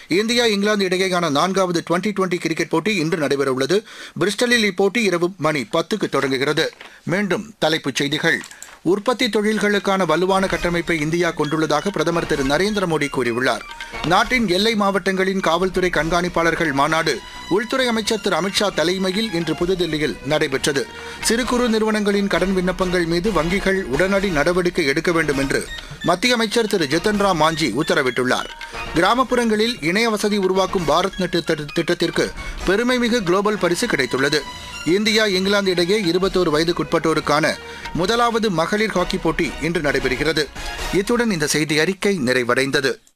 India England இடையேயான நான்காவது twenty twenty cricket போட்டி இன்று நடைபெறவுள்ளது பிரிஸ்டலில் இப்போட்டி இரவு மணி பத்துக்கு தொடங்குகிறது மீண்டும் தலைப்புச் செய்திகள் உற்பத்தி தொழில்களுக்கான வலுவான கட்டமைப்பை இந்தியா கொண்டுள்ளதாக பிரதமர் திரு நரேந்திர மோடி கூறியுள்ளார் நாட்டின் எல்லை மாவட்டங்களின் காவல்துறை கண்காணிப்பாளர்கள் மாநாடு உள்துறை அமைச்சர் திரு அமித்ஷா தலைமையில் இன்று புதுதில்லியில் நடைபெற்றது சிறு குறு நிறுவனங்களின் கடன் விண்ணப்பங்கள் மீது வங்கிகள் உடனடி நடவடிக்கை எடுக்க வேண்டும் என்று மத்திய அமைச்சர் திரு ஜித்தன் ராம் மாஞ்சி உத்தரவிட்டுள்ளார் கிராமப்புறங்களில் இணைய வசதி உருவாக்கும் பாரத் நெட் திட்ட- திட்டத்திற்கு பெருமைமிகு குளோபல் பரிசு கிடைத்துள்ளது இந்தியா இங்கிலாந்து இடையே இருபத்தோரு வயதுக்குட்பட்டோருக்கான முதலாவது மகளிர் ஹாக்கி போட்டி இன்று நடைபெறுகிறது இத்துடன் இந்த செய்தி அறிக்கை நிறைவடைந்தது